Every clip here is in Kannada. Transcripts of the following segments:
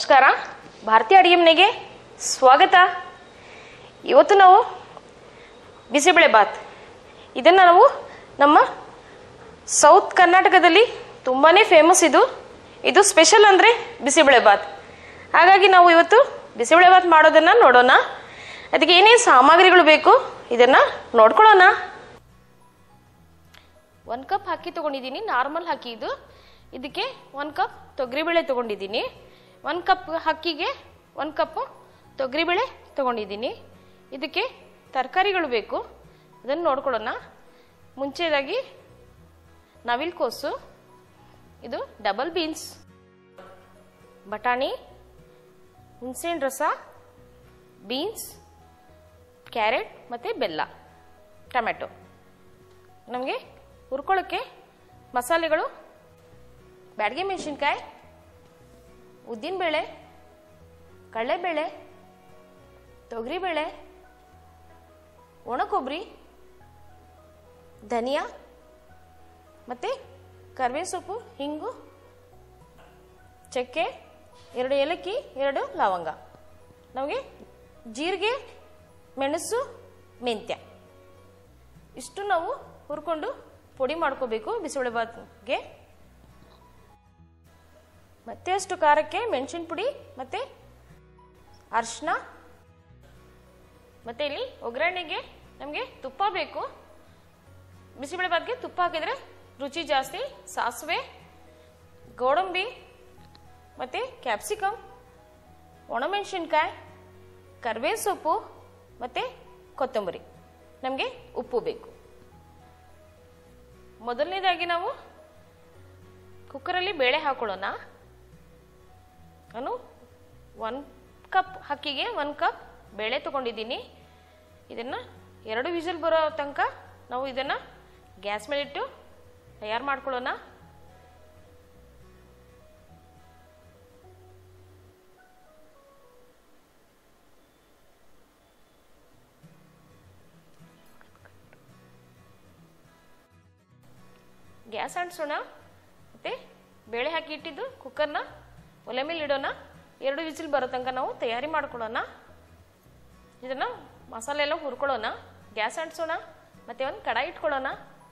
ನಮಸ್ಕಾರ ಭಾರತೀಯ ಅಡಿಗೆ ಮನೆಗೆ ಸ್ವಾಗತ ಇವತ್ತು ನಾವು ಬಿಸಿಬೇಳೆ ಬಾತ್ ಇದನ್ನು ನಾವು ನಮ್ಮ ಸೌತ್ ಕರ್ನಾಟಕದಲ್ಲಿ ತುಂಬಾ ಫೇಮಸ್ ಇದು ಇದು ಸ್ಪೆಷಲ್ ಅಂದರೆ ಬಿಸಿಬೇಳೆ ಬಾತ್ ಹಾಗಾಗಿ ನಾವು ಇವತ್ತು ಬಿಸಿಬೇಳೆ ಬಾತ್ ಮಾಡೋದನ್ನು ನೋಡೋಣ ಅದಕ್ಕೆ ಏನೇನು ಸಾಮಗ್ರಿಗಳು ಬೇಕು ಇದನ್ನು ನೋಡ್ಕೊಳ್ಳೋಣ ಒಂದು ಕಪ್ ಅಕ್ಕಿ ತೊಗೊಂಡಿದ್ದೀನಿ ನಾರ್ಮಲ್ ಅಕ್ಕಿ ಇದು ಇದಕ್ಕೆ ಒಂದು ಕಪ್ ತೊಗರಿಬೇಳೆ ತೊಗೊಂಡಿದ್ದೀನಿ ಒಂದು ಕಪ್ ಅಕ್ಕಿಗೆ ಒಂದು ಕಪ್ಪು ತೊಗರಿಬೇಳೆ ತೊಗೊಂಡಿದ್ದೀನಿ ಇದಕ್ಕೆ ತರಕಾರಿಗಳು ಬೇಕು ಅದನ್ನು ನೋಡ್ಕೊಳ್ಳೋಣ ಮುಂಚೆದಾಗಿ ನವಿಲ್ ಕೋಸು ಇದು ಡಬಲ್ ಬೀನ್ಸ್ ಬಟಾಣಿ ಹುಣಸೆಹಣ್ಣು ರಸ ಬೀನ್ಸ್ ಕ್ಯಾರೆಟ್ ಮತ್ತು ಬೆಲ್ಲ ಟೊಮೆಟೊ ನಮಗೆ ಹುರ್ಕೊಳ್ಳೋಕ್ಕೆ ಮಸಾಲೆಗಳು ಬ್ಯಾಡಗೆ ಮೆಣಸಿನ್ಕಾಯಿ ಉದ್ದಿನಬೇಳೆ ಕಡಲೆಬೇಳೆ ತೊಗರಿಬೇಳೆ ಒಣ ಕೊಬ್ಬರಿ ಧನಿಯಾ ಮತ್ತು ಕರಿಬೇವು ಸೊಪ್ಪು ಹಿಂಗು ಚಕ್ಕೆ ಎರಡು ಏಲಕ್ಕಿ ಎರಡು ಲವಂಗ ನಮಗೆ ಜೀರಿಗೆ ಮೆಣಸು ಮೆಂತ್ಯ ಇಷ್ಟು ನಾವು ಹುರ್ಕೊಂಡು ಪುಡಿ ಮಾಡ್ಕೋಬೇಕು ಬಿಸಿಬೇಳೆ ಬಾತ್ಗೆ ಮತ್ತೆ ಅಷ್ಟು ಖಾರಕ್ಕೆ ಮೆಣಸಿನ ಪುಡಿ ಮತ್ತೆ ಅರ್ಶಿನ ಮತ್ತೆ ಇಲ್ಲಿ ಒಗ್ಗರಣೆಗೆ ನಮಗೆ ತುಪ್ಪ ಬೇಕು ಬಿಸಿಬೇಳೆ ಬಾತ್ಗೆ ತುಪ್ಪ ಹಾಕಿದ್ರೆ ರುಚಿ ಜಾಸ್ತಿ ಸಾಸಿವೆ ಗೋಡಂಬಿ ಮತ್ತೆ ಕ್ಯಾಪ್ಸಿಕಮ್ ಒಣಮೆಣಸಿನ್ಕಾಯಿ ಕರಿಬೇವು ಸೊಪ್ಪು ಮತ್ತೆ ಕೊತ್ತಂಬರಿ ನಮಗೆ ಉಪ್ಪು ಬೇಕು ಮೊದಲನೇದಾಗಿ ನಾವು ಕುಕ್ಕರಲ್ಲಿ ಬೇಳೆ ಹಾಕೊಳ್ಳೋಣ ನಾನು ಒನ್ ಕಪ್ ಅಕ್ಕಿಗೆ ಒನ್ ಕಪ್ ಬೇಳೆ ತೊಗೊಂಡಿದ್ದೀನಿ ಇದನ್ನು ಎರಡು ವಿಷಲ್ ಬರೋ ತನಕ ನಾವು ಇದನ್ನು ಗ್ಯಾಸ್ ಮೇಲಿಟ್ಟು ತಯಾರು ಮಾಡ್ಕೊಳ್ಳೋಣ ಗ್ಯಾಸ್ ಅಂಟಿಸೋಣ ಮತ್ತು ಬೇಳೆ ಹಾಕಿ ಇಟ್ಟಿದ್ದು ಕುಕ್ಕರ್ನ ಒಲೆ ಮೇಲೆ ಇಡೋಣ ಎರಡು ವಿಸಿಲ್ ಬರೋ ತನಕ ನಾವು ತಯಾರಿ ಮಾಡ್ಕೊಳ್ಳೋಣ ಇದನ್ನು ಮಸಾಲೆ ಎಲ್ಲ ಹುರ್ಕೊಳ್ಳೋಣ ಗ್ಯಾಸ್ ಅಂಟಿಸೋಣ ಮತ್ತು ಒಂದು ಕಡಾಯಿ ಇಟ್ಕೊಳ್ಳೋಣ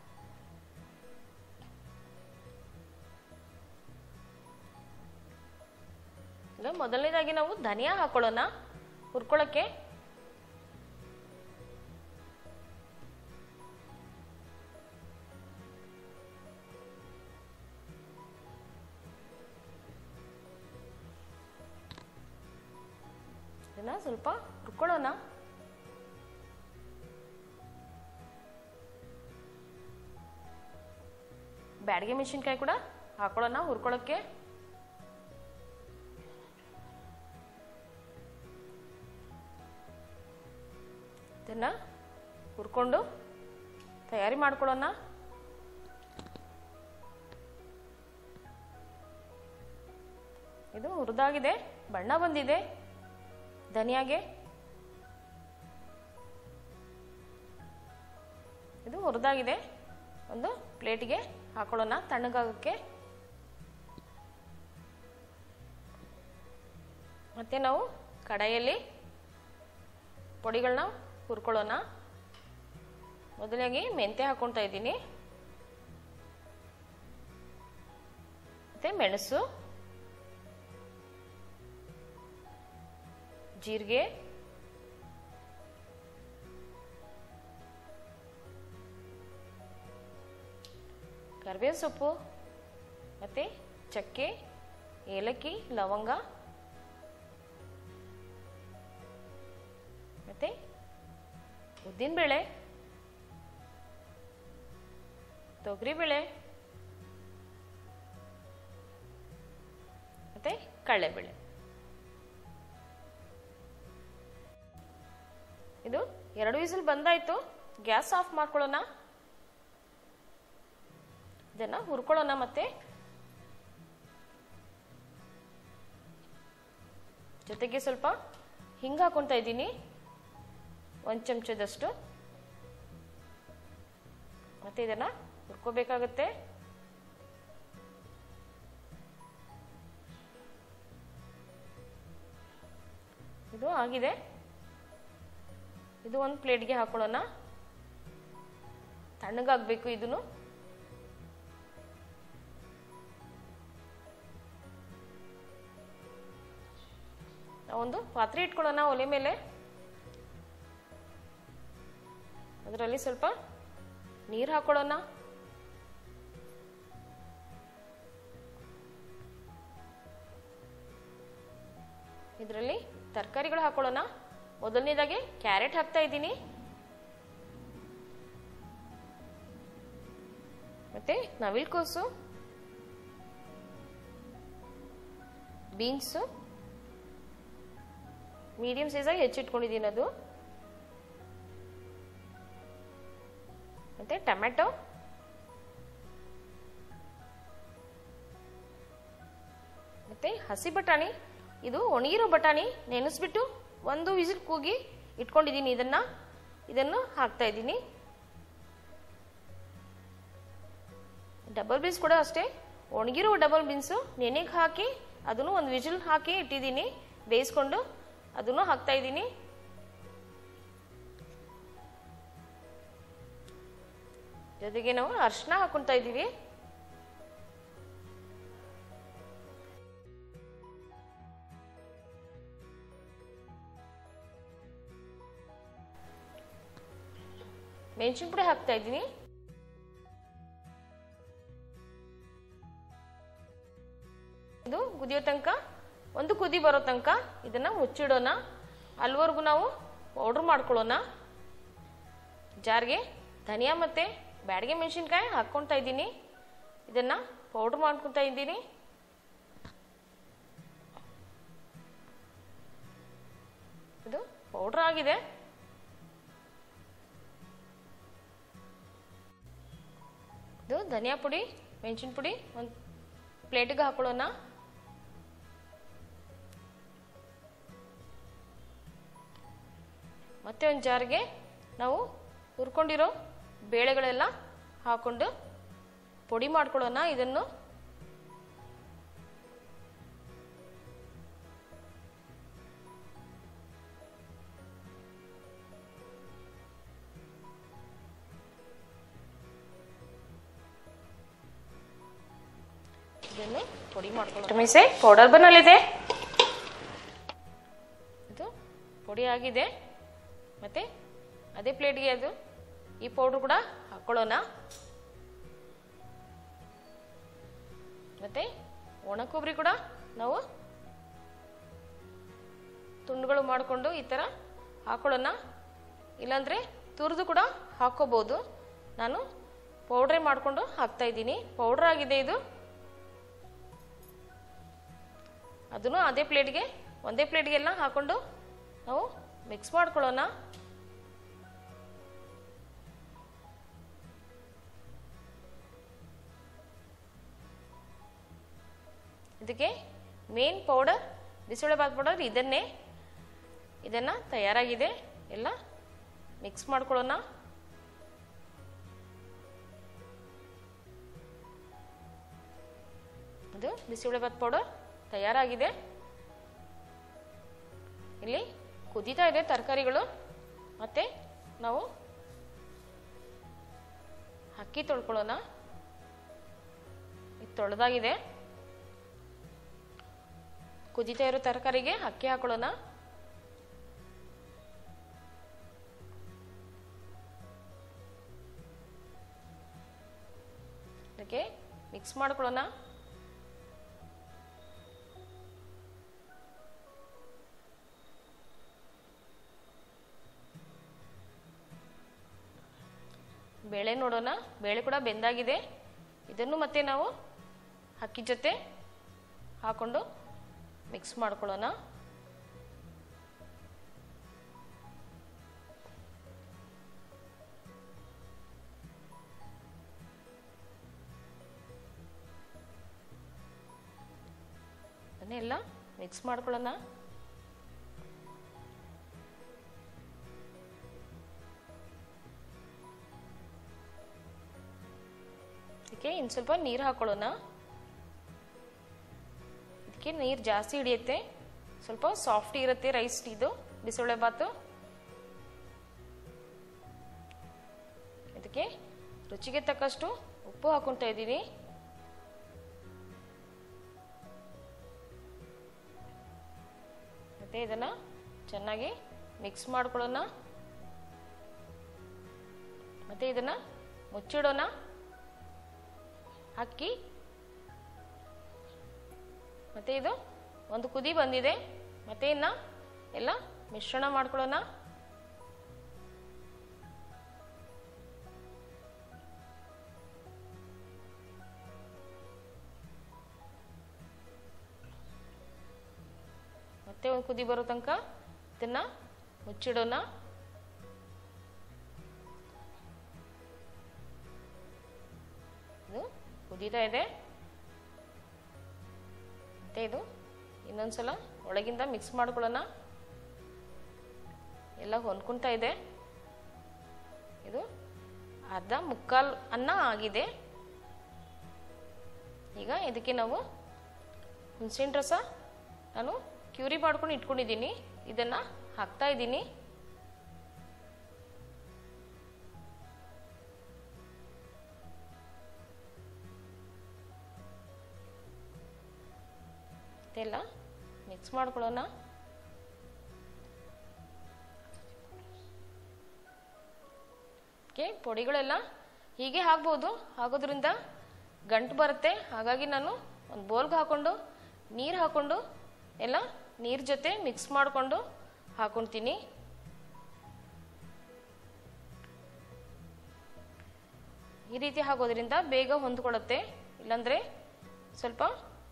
ಈಗ ಮೊದಲನೇದಾಗಿ ನಾವು ಧನಿಯಾ ಹಾಕೊಳ್ಳೋಣ ಹುರ್ಕೊಳ್ಳೋಕ್ಕೆ ಇದನ್ನ ಸ್ವಲ್ಪ ಹುರ್ಕೊಳ್ಳೋಣ ಬ್ಯಾಡಗೆ ಮೆಣಸಿನ್ಕಾಯಿ ಕೂಡ ಹಾಕೊಳ್ಳೋಣ ಹುರ್ಕೊಳ್ಳೋಕ್ಕೆ ಇದನ್ನ ಹುರ್ಕೊಂಡು ತಯಾರಿ ಮಾಡ್ಕೊಳ್ಳೋಣ ಇದು ಹುರಿದಾಗಿದೆ ಬಣ್ಣ ಬಂದಿದೆ ಧನಿಯಾಗೆ ಇದು ಹುರಿದಾಗಿದೆ ಒಂದು ಪ್ಲೇಟಿಗೆ ಹಾಕೊಳ್ಳೋಣ ತಣ್ಣಗಾಗಕ್ಕೆ ಮತ್ತೆ ನಾವು ಕಡಾಯಿಯಲ್ಲಿ ಪೊಡಿಗಳನ್ನ ಹುರ್ಕೊಳ್ಳೋಣ ಮೊದಲಾಗಿ ಮೆಂತ್ಯ ಹಾಕೊಳ್ತಾ ಇದ್ದೀನಿ ಮತ್ತೆ ಮೆಣಸು ಜೀರಿಗೆ ಕರಿಬೇವು ಸೊಪ್ಪು ಮತ್ತು ಚಕ್ಕೆ ಏಲಕ್ಕಿ ಲವಂಗ ಮತ್ತು ಉದ್ದಿನಬೇಳೆ ತೊಗರಿಬೇಳೆ ಮತ್ತು ಕಡಲೆಬೇಳೆ ಇದು ಎರಡು ವಿಸಿಲ್ ಬಂದಾಯ್ತು ಗ್ಯಾಸ್ ಆಫ್ ಮಾಡ್ಕೊಳ್ಳೋಣ ಇದನ್ನ ಹುರ್ಕೊಳ್ಳೋಣ ಮತ್ತೆ ಜೊತೆಗೆ ಸ್ವಲ್ಪ ಹಿಂಗ ಹಾಕೊತಾ ಇದ್ದೀನಿ ಒಂದು ಚಮಚದಷ್ಟು ಮತ್ತೆ ಇದನ್ನ ಹುರ್ಕೋಬೇಕಾಗತ್ತೆ ಇದು ಆಗಿದೆ ಇದು ಒಂದು ಪ್ಲೇಟ್ಗೆ ಹಾಕೊಳ್ಳೋಣ ತಣ್ಣಗಾಗಬೇಕು ಇದನ್ನು ಒಂದು ಪಾತ್ರೆ ಇಟ್ಕೊಳ್ಳೋಣ ಒಲೆ ಮೇಲೆ ಅದರಲ್ಲಿ ಸ್ವಲ್ಪ ನೀರು ಹಾಕೊಳ್ಳೋಣ ಇದರಲ್ಲಿ ತರಕಾರಿಗಳು ಹಾಕೊಳ್ಳೋಣ ಮೊದಲನೇದಾಗಿ ಕ್ಯಾರೆಟ್ ಹಾಕ್ತಾ ಇದ್ದೀನಿ ಮತ್ತೆ ನವಿಲ್ಕೋಸು ಬೀನ್ಸು ಮೀಡಿಯಂ ಸೈಜಾಗಿ ಹೆಚ್ಚಿಟ್ಕೊಂಡಿದ್ದೀನಿ ಅದು ಮತ್ತೆ ಟೊಮೆಟೊ ಮತ್ತೆ ಹಸಿ ಬಟಾಣಿ ಇದು ಒಣಗಿರೋ ಬಟಾಣಿ ನೆನೆಸ್ಬಿಟ್ಟು ಒಂದು ವಿಸಿಲ್ ಕೂಗಿ ಇಟ್ಕೊಂಡಿದ್ದೀನಿ ಇದನ್ನ ಇದನ್ನು ಹಾಕ್ತಾ ಇದ್ದೀನಿ ಡಬಲ್ ಬೀನ್ಸ್ ಕೂಡ ಅಷ್ಟೇ ಒಣಗಿರೋ ಡಬಲ್ ಬೀನ್ಸು ನೆನೆಗೆ ಹಾಕಿ ಅದನ್ನು ಒಂದು ವಿಜಿಲ್ ಹಾಕಿ ಇಟ್ಟಿದ್ದೀನಿ ಬೇಯಿಸ್ಕೊಂಡು ಅದನ್ನು ಹಾಕ್ತಾ ಇದ್ದೀನಿ ಜೊತೆಗೆ ನಾವು ಅರ್ಶಿನ ಹಾಕೊಂತಾ ಇದ್ದೀವಿ ಮೆಣಸಿನ ಪುಡಿ ಹಾಕ್ತಾ ಇದ್ದೀನಿ ಇದು ಕುದಿಯೋ ತನಕ ಒಂದು ಕುದಿ ಬರೋ ತನಕ ಇದನ್ನ ಮುಚ್ಚಿಡೋಣ ಅಲ್ಲಿವರೆಗೂ ನಾವು ಪೌಡ್ರ್ ಮಾಡ್ಕೊಳ್ಳೋಣ ಜಾರ್ಗೆ ಧನಿಯಾ ಮತ್ತೆ ಬ್ಯಾಡಗೆ ಮೆಣಸಿನ್ಕಾಯಿ ಹಾಕ್ಕೊತಾ ಇದ್ದೀನಿ ಇದನ್ನ ಪೌಡ್ರ್ ಮಾಡ್ಕೊತಾ ಇದ್ದೀನಿ ಇದು ಪೌಡ್ರ್ ಆಗಿದೆ ಇದು ಧನಿಯಾ ಪುಡಿ ಮೆಣಸಿನ ಪುಡಿ ಒಂದು ಪ್ಲೇಟಿಗೆ ಹಾಕೊಳ್ಳೋಣ ಮತ್ತೆ ಒಂದು ಜಾರ್ಗೆ ನಾವು ಹುರ್ಕೊಂಡಿರೋ ಬೇಳೆಗಳೆಲ್ಲ ಹಾಕೊಂಡು ಪುಡಿ ಮಾಡ್ಕೊಳ್ಳೋಣ ಇದನ್ನು ಇದನ್ನು ಪುಡಿ ಮಾಡ್ಕೊಳ್ಳೋಣ ಮಿಸೆ ಪೌಡರ್ ಬನ್ನಲ್ಲಿದೆ ಇದು ಪುಡಿ ಆಗಿದೆ ಮತ್ತೆ ಅದೇ ಪ್ಲೇಟ್ಗೆ ಅದು ಈ ಪೌಡ್ರ್ ಕೂಡ ಹಾಕೊಳ್ಳೋಣ ಮತ್ತೆ ಒಣ ಕೊಬ್ಬರಿ ಕೂಡ ನಾವು ತುಂಡುಗಳು ಮಾಡಿಕೊಂಡು ಈ ಥರ ಹಾಕೊಳ್ಳೋಣ ಇಲ್ಲಾಂದರೆ ತುರಿದು ಕೂಡ ಹಾಕೋಬೋದು ನಾನು ಪೌಡ್ರೇ ಮಾಡಿಕೊಂಡು ಹಾಕ್ತಾ ಇದ್ದೀನಿ ಪೌಡ್ರ್ ಆಗಿದೆ ಇದು ಅದನ್ನು ಅದೇ ಪ್ಲೇಟ್ಗೆ ಒಂದೇ ಪ್ಲೇಟ್ಗೆಲ್ಲ ಹಾಕೊಂಡು ನಾವು ಮಿಕ್ಸ್ ಮಾಡ್ಕೊಳ್ಳೋಣ ಇದಕ್ಕೆ ಮೇನ್ ಪೌಡರ್ ಬಿಸಿಬೇಳೆಬಾತ್ ಪೌಡರ್ ಇದನ್ನೇ ಇದನ್ನ ತಯಾರಾಗಿದೆ ಎಲ್ಲ ಮಿಕ್ಸ್ ಮಾಡ್ಕೊಳ್ಳೋಣ ಇದು ಬಿಸಿಬೇಳೆಬಾತ್ ಪೌಡರ್ ತಯಾರಾಗಿದೆ ಇಲ್ಲಿ ಕುದೀತಾ ಇದೆ ತರಕಾರಿಗಳು ಮತ್ತೆ ನಾವು ಅಕ್ಕಿ ತೊಳ್ಕೊಳ್ಳೋಣ ಇದು ತೊಳೆದಾಗಿದೆ ಕುದೀತಾ ಇರೋ ತರಕಾರಿಗೆ ಅಕ್ಕಿ ಹಾಕೊಳ್ಳೋಣ ಅದಕ್ಕೆ ಮಿಕ್ಸ್ ಮಾಡ್ಕೊಳ್ಳೋಣ ಬೇಳೆ ನೋಡೋಣ ಬೇಳೆ ಕೂಡ ಬೆಂದಾಗಿದೆ ಇದನ್ನು ಮತ್ತೆ ನಾವು ಅಕ್ಕಿ ಜೊತೆ ಹಾಕೊಂಡು ಮಿಕ್ಸ್ ಮಾಡ್ಕೊಳ್ಳೋಣ ಅದನ್ನೆಲ್ಲ ಮಿಕ್ಸ್ ಮಾಡ್ಕೊಳ್ಳೋಣ ಇದಕ್ಕೆ ಇನ್ನು ಸ್ವಲ್ಪ ನೀರು ಹಾಕೊಳ್ಳೋಣ ಇದಕ್ಕೆ ನೀರು ಜಾಸ್ತಿ ಹಿಡಿಯುತ್ತೆ ಸ್ವಲ್ಪ ಸಾಫ್ಟ್ ಇರುತ್ತೆ ರೈಸ್ ಇದು ಬಿಸಿಬೇಳೆ ಬಾತು ಇದಕ್ಕೆ ರುಚಿಗೆ ತಕ್ಕಷ್ಟು ಉಪ್ಪು ಹಾಕೊಂತ ಇದ್ದೀನಿ ಮತ್ತೆ ಇದನ್ನ ಚೆನ್ನಾಗಿ ಮಿಕ್ಸ್ ಮಾಡ್ಕೊಳ್ಳೋಣ ಮತ್ತೆ ಇದನ್ನ ಮುಚ್ಚಿಡೋಣ ಅಕ್ಕಿ ಮತ್ತೆ ಇದು ಒಂದು ಕುದಿ ಬಂದಿದೆ ಮತ್ತೆ ಇನ್ನ ಎಲ್ಲ ಮಿಶ್ರಣ ಮಾಡ್ಕೊಳ್ಳೋಣ ಮತ್ತೆ ಒಂದು ಕುದಿ ಬರೋ ತನಕ ಇದನ್ನ ಮುಚ್ಚಿಡೋಣ ಇದು ಕುದೀತಾ ಇದೆ ಮತ್ತೆ ಇದು ಇನ್ನೊಂದ್ಸಲ ಒಳಗಿಂದ ಮಿಕ್ಸ್ ಮಾಡ್ಕೊಳ್ಳೋಣ ಎಲ್ಲ ಹೊಂದ್ಕೊಂತ ಇದೆ ಇದು ಅರ್ಧ ಮುಕ್ಕಾಲ್ ಅನ್ನ ಆಗಿದೆ ಈಗ ಇದಕ್ಕೆ ನಾವು ಹುಣಸಿನ ರಸ ನಾನು ಕ್ಯೂರಿ ಮಾಡ್ಕೊಂಡು ಇಟ್ಕೊಂಡಿದ್ದೀನಿ ಇದನ್ನ ಹಾಕ್ತಾ ಇದ್ದೀನಿ ಇದೆಲ್ಲ ಮಿಕ್ಸ್ ಮಾಡ್ಕೊಳ್ಳೋಣ ಓಕೆ ಪೊಡಿಗಳೆಲ್ಲ ಹೀಗೆ ಹಾಕ್ಬೋದು ಹಾಕೋದ್ರಿಂದ ಗಂಟು ಬರುತ್ತೆ ಹಾಗಾಗಿ ನಾನು ಒಂದು ಬೋಲ್ಗೆ ಹಾಕೊಂಡು ನೀರು ಹಾಕೊಂಡು ಎಲ್ಲ ನೀರ್ ಜೊತೆ ಮಿಕ್ಸ್ ಮಾಡಿಕೊಂಡು ಹಾಕೊತೀನಿ ಈ ರೀತಿ ಹಾಕೋದ್ರಿಂದ ಬೇಗ ಹೊಂದ್ಕೊಳ್ಳುತ್ತೆ ಇಲ್ಲಾಂದ್ರೆ ಸ್ವಲ್ಪ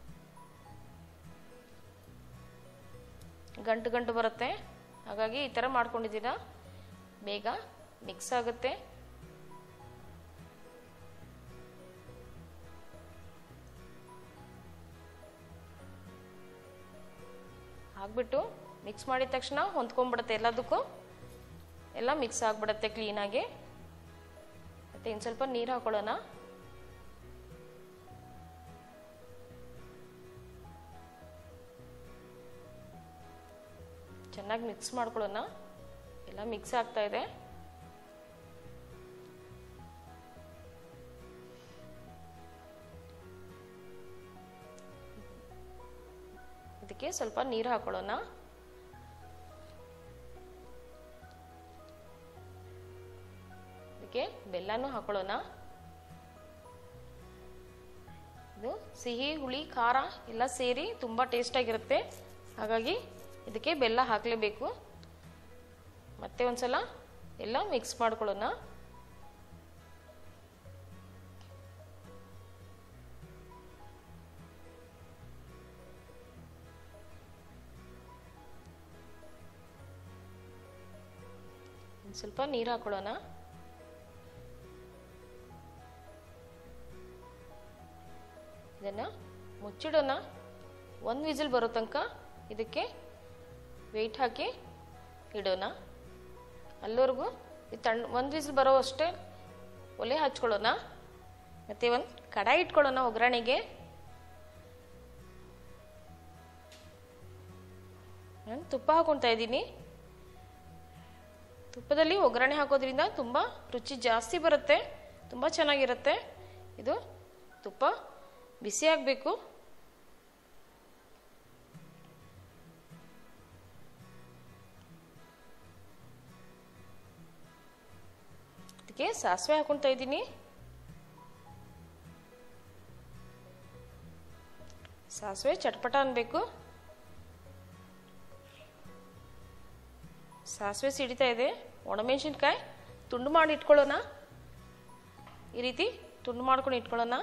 ಗಂಟು ಗಂಟು ಬರುತ್ತೆ ಹಾಗಾಗಿ ಈ ಥರ ಮಾಡ್ಕೊಂಡಿದ್ದೀರಾ ಬೇಗ ಮಿಕ್ಸ್ ಆಗುತ್ತೆ ಹಾಕ್ಬಿಟ್ಟು ಮಿಕ್ಸ್ ಮಾಡಿದ ತಕ್ಷಣ ಹೊಂದ್ಕೊಂಡ್ಬಿಡುತ್ತೆ ಎಲ್ಲದಕ್ಕೂ ಎಲ್ಲ ಮಿಕ್ಸ್ ಆಗಿಬಿಡುತ್ತೆ ಕ್ಲೀನಾಗಿ ಮತ್ತೆ ಇನ್ನು ಸ್ವಲ್ಪ ನೀರು ಹಾಕೊಳ್ಳೋಣ ಚೆನ್ನಾಗಿ ಮಿಕ್ಸ್ ಮಾಡ್ಕೊಳ್ಳೋಣ ಎಲ್ಲ ಮಿಕ್ಸ್ ಆಗ್ತಾ ಇದೆ ಇದಕ್ಕೆ ಸ್ವಲ್ಪ ನೀರು ಹಾಕೊಳ್ಳೋಣ ಇದಕ್ಕೆ ಬೆಲ್ಲನೂ ಹಾಕೊಳ್ಳೋಣ ಇದು ಸಿಹಿ ಹುಳಿ ಖಾರ ಎಲ್ಲ ಸೇರಿ ತುಂಬ ಟೇಸ್ಟಾಗಿರುತ್ತೆ ಹಾಗಾಗಿ ಇದಕ್ಕೆ ಬೆಲ್ಲ ಹಾಕಲೇಬೇಕು ಮತ್ತೆ ಒಂದ್ಸಲ ಎಲ್ಲ ಮಿಕ್ಸ್ ಮಾಡ್ಕೊಳ್ಳೋಣ ಒಂದು ಸ್ವಲ್ಪ ನೀರು ಹಾಕೊಳ್ಳೋಣ ಇದನ್ನು ಮುಚ್ಚಿಡೋಣ ಒಂದು ವಿಸಿಲ್ ಬರೋ ತನಕ ಇದಕ್ಕೆ ವೆಯ್ಟ್ ಹಾಕಿ ಇಡೋಣ ಅಲ್ಲಿವರೆಗೂ ಇದು ತಣ್ಣ ಒಂದು ವಿಸಿಲ್ ಬರೋ ಅಷ್ಟೇ ಒಲೆ ಹಚ್ಕೊಳ್ಳೋಣ ಮತ್ತೆ ಒಂದು ಕಡಾಯಿ ಇಟ್ಕೊಳ್ಳೋಣ ಒಗ್ಗರಣೆಗೆ ನಾನು ತುಪ್ಪ ಹಾಕೊತಾ ಇದ್ದೀನಿ ತುಪ್ಪದಲ್ಲಿ ಒಗ್ಗರಣೆ ಹಾಕೋದ್ರಿಂದ ತುಂಬ ರುಚಿ ಜಾಸ್ತಿ ಬರುತ್ತೆ ತುಂಬ ಚೆನ್ನಾಗಿರುತ್ತೆ ಇದು ತುಪ್ಪ ಬಿಸಿ ಆಗಬೇಕು ಇದಕ್ಕೆ ಸಾಸಿವೆ ಹಾಕೊಳ್ತಾ ಇದ್ದೀನಿ ಸಾಸಿವೆ ಚಟ್ಪಟ ಅನ್ಬೇಕು ಸಾಸಿವೆ ಸಿಡಿತಾ ಇದೆ ಒಣಮೆಣಸಿನ್ಕಾಯಿ ತುಂಡು ಮಾಡಿ ಇಟ್ಕೊಳ್ಳೋಣ ಈ ರೀತಿ ತುಂಡು ಮಾಡ್ಕೊಂಡು ಇಟ್ಕೊಳ್ಳೋಣ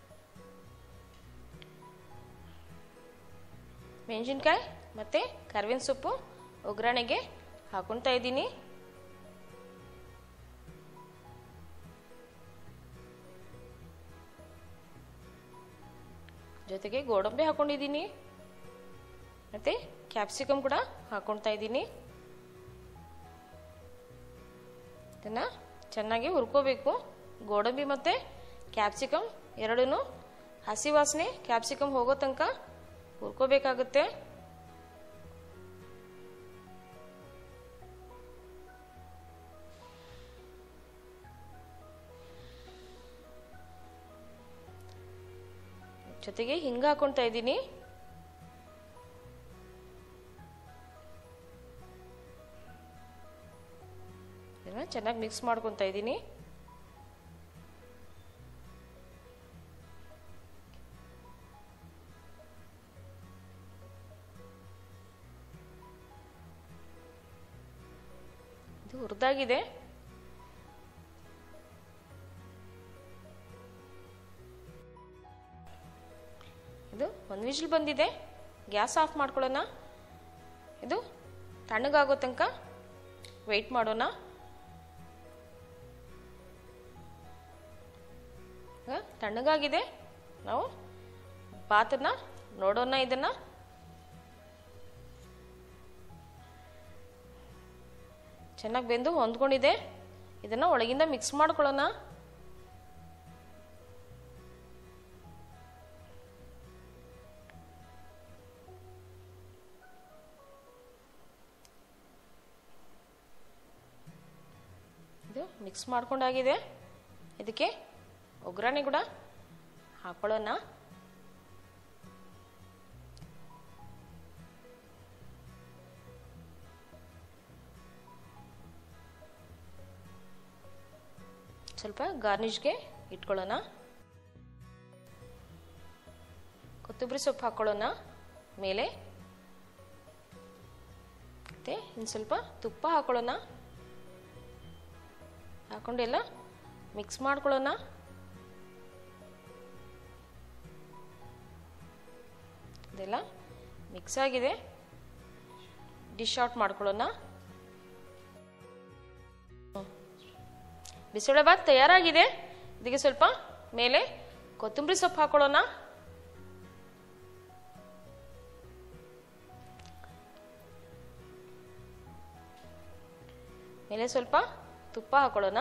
ಮೆಣಸಿನ್ಕಾಯಿ ಮತ್ತು ಕರ್ಬೇವಿನ ಸೊಪ್ಪು ಒಗ್ಗರಣೆಗೆ ಹಾಕೊತಾ ಇದ್ದೀನಿ ಜೊತೆಗೆ ಗೋಡಂಬಿ ಹಾಕೊಂಡಿದ್ದೀನಿ ಮತ್ತು ಕ್ಯಾಪ್ಸಿಕಮ್ ಕೂಡ ಹಾಕೊಳ್ತಾ ಇದ್ದೀನಿ ಇದನ್ನು ಚೆನ್ನಾಗಿ ಹುರ್ಕೋಬೇಕು ಗೋಡಂಬಿ ಮತ್ತು ಕ್ಯಾಪ್ಸಿಕಮ್ ಎರಡೂ ಹಸಿ ವಾಸನೆ ಕ್ಯಾಪ್ಸಿಕಮ್ ಹೋಗೋ ತನಕ ಹುರ್ಕೋಬೇಕಾಗುತ್ತೆ ಜೊತೆಗೆ ಹಿಂಗ ಹಾಕೊಳ್ತಾ ಇದ್ದೀನಿ ಇದನ್ನ ಚೆನ್ನಾಗಿ ಮಿಕ್ಸ್ ಮಾಡ್ಕೊತಾ ಇದ್ದೀನಿ ಇದು ಹುರಿದಾಗಿದೆ ಇದು ಒಂದು ವಿಜಿಲ್ ಬಂದಿದೆ ಗ್ಯಾಸ್ ಆಫ್ ಮಾಡ್ಕೊಳ್ಳೋಣ ಇದು ತಣ್ಣಗಾಗೋ ತನಕ ವೆಯ್ಟ್ ಮಾಡೋಣ ಈಗ ತಣ್ಣಗಾಗಿದೆ ನಾವು ಬಾತನ್ನ ನೋಡೋಣ ಇದನ್ನ ಚೆನ್ನಾಗಿ ಬೆಂದು ಹೊಂದ್ಕೊಂಡಿದೆ ಇದನ್ನ ಒಳಗಿಂದ ಮಿಕ್ಸ್ ಮಾಡ್ಕೊಳ್ಳೋಣ ಇದು ಮಿಕ್ಸ್ ಮಾಡ್ಕೊಂಡಾಗಿದೆ ಇದಕ್ಕೆ ಒಗ್ಗರಣೆ ಕೂಡ ಹಾಕೊಳ್ಳೋಣ ಸ್ವಲ್ಪ ಗಾರ್ನಿಷ್ಗೆ ಇಟ್ಕೊಳ್ಳೋಣ ಕೊತ್ತಂಬರಿ ಸೊಪ್ಪು ಹಾಕೊಳ್ಳೋಣ ಮೇಲೆ ಮತ್ತೆ ಇನ್ನು ಸ್ವಲ್ಪ ತುಪ್ಪ ಹಾಕೊಳ್ಳೋಣ ಹಾಕೊಂಡೆಲ್ಲ ಮಿಕ್ಸ್ ಮಾಡ್ಕೊಳ್ಳೋಣ ಇದೆಲ್ಲ ಮಿಕ್ಸ್ ಆಗಿದೆ ಡಿಶ್ ಔಟ್ ಮಾಡ್ಕೊಳ್ಳೋಣ ಬಿಸಿಬೇಳೆ ಬಾತ್ ತಯಾರಾಗಿದೆ ಇದಕ್ಕೆ ಸ್ವಲ್ಪ ಮೇಲೆ ಕೊತ್ತಂಬರಿ ಸೊಪ್ಪು ಹಾಕೊಳ್ಳೋಣ ಮೇಲೆ ಸ್ವಲ್ಪ ತುಪ್ಪ ಹಾಕೊಳ್ಳೋಣ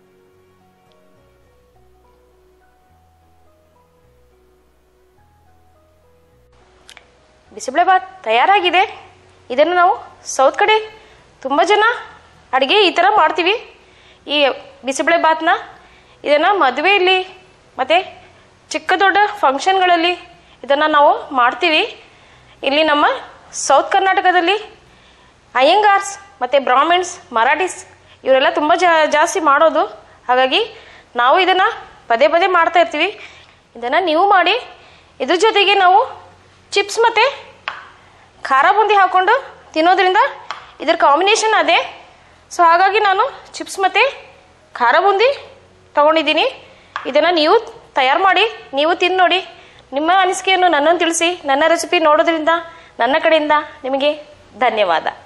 ಬಿಸಿಬೇಳೆ ಬಾತ್ ತಯಾರಾಗಿದೆ ಇದನ್ನು ನಾವು ಸೌತ್ ಕಡೆ ತುಂಬ ಜನ ಅಡುಗೆ ಈ ಥರ ಮಾಡ್ತೀವಿ ಈ ಬಿಸಿಬೇಳೆ ಬಾತ್ನ ಇದನ್ನು ಮದುವೆಯಲ್ಲಿ ಮತ್ತು ಚಿಕ್ಕ ದೊಡ್ಡ ಫಂಕ್ಷನ್ಗಳಲ್ಲಿ ಇದನ್ನು ನಾವು ಮಾಡ್ತೀವಿ ಇಲ್ಲಿ ನಮ್ಮ ಸೌತ್ ಕರ್ನಾಟಕದಲ್ಲಿ ಅಯ್ಯಂಗಾರ್ಸ್ ಮತ್ತು ಬ್ರಾಹ್ಮಿಣ್ಸ್ ಮರಾಠೀಸ್ ಇವರೆಲ್ಲ ತುಂಬ ಜಾಸ್ತಿ ಮಾಡೋದು ಹಾಗಾಗಿ ನಾವು ಇದನ್ನು ಪದೇ ಪದೇ ಮಾಡ್ತಾ ಇರ್ತೀವಿ ಇದನ್ನು ನೀವು ಮಾಡಿ ಇದ್ರ ಜೊತೆಗೆ ನಾವು ಚಿಪ್ಸ್ ಮತ್ತು ಖಾರ ಬುಂದಿ ಹಾಕ್ಕೊಂಡು ತಿನ್ನೋದ್ರಿಂದ ಇದ್ರ ಕಾಂಬಿನೇಷನ್ ಅದೇ ಸೊ ಹಾಗಾಗಿ ನಾನು ಚಿಪ್ಸ್ ಮತ್ತು ಖಾರ ಬುಂದಿ ತಗೊಂಡಿದ್ದೀನಿ ಇದನ್ನು ನೀವು ತಯಾರು ಮಾಡಿ ನೀವು ತಿಂದು ನೋಡಿ ನಿಮ್ಮ ಅನಿಸಿಕೆಯನ್ನು ನನ್ನನ್ನು ತಿಳಿಸಿ ನನ್ನ ರೆಸಿಪಿ ನೋಡೋದ್ರಿಂದ ನನ್ನ ಕಡೆಯಿಂದ ನಿಮಗೆ ಧನ್ಯವಾದ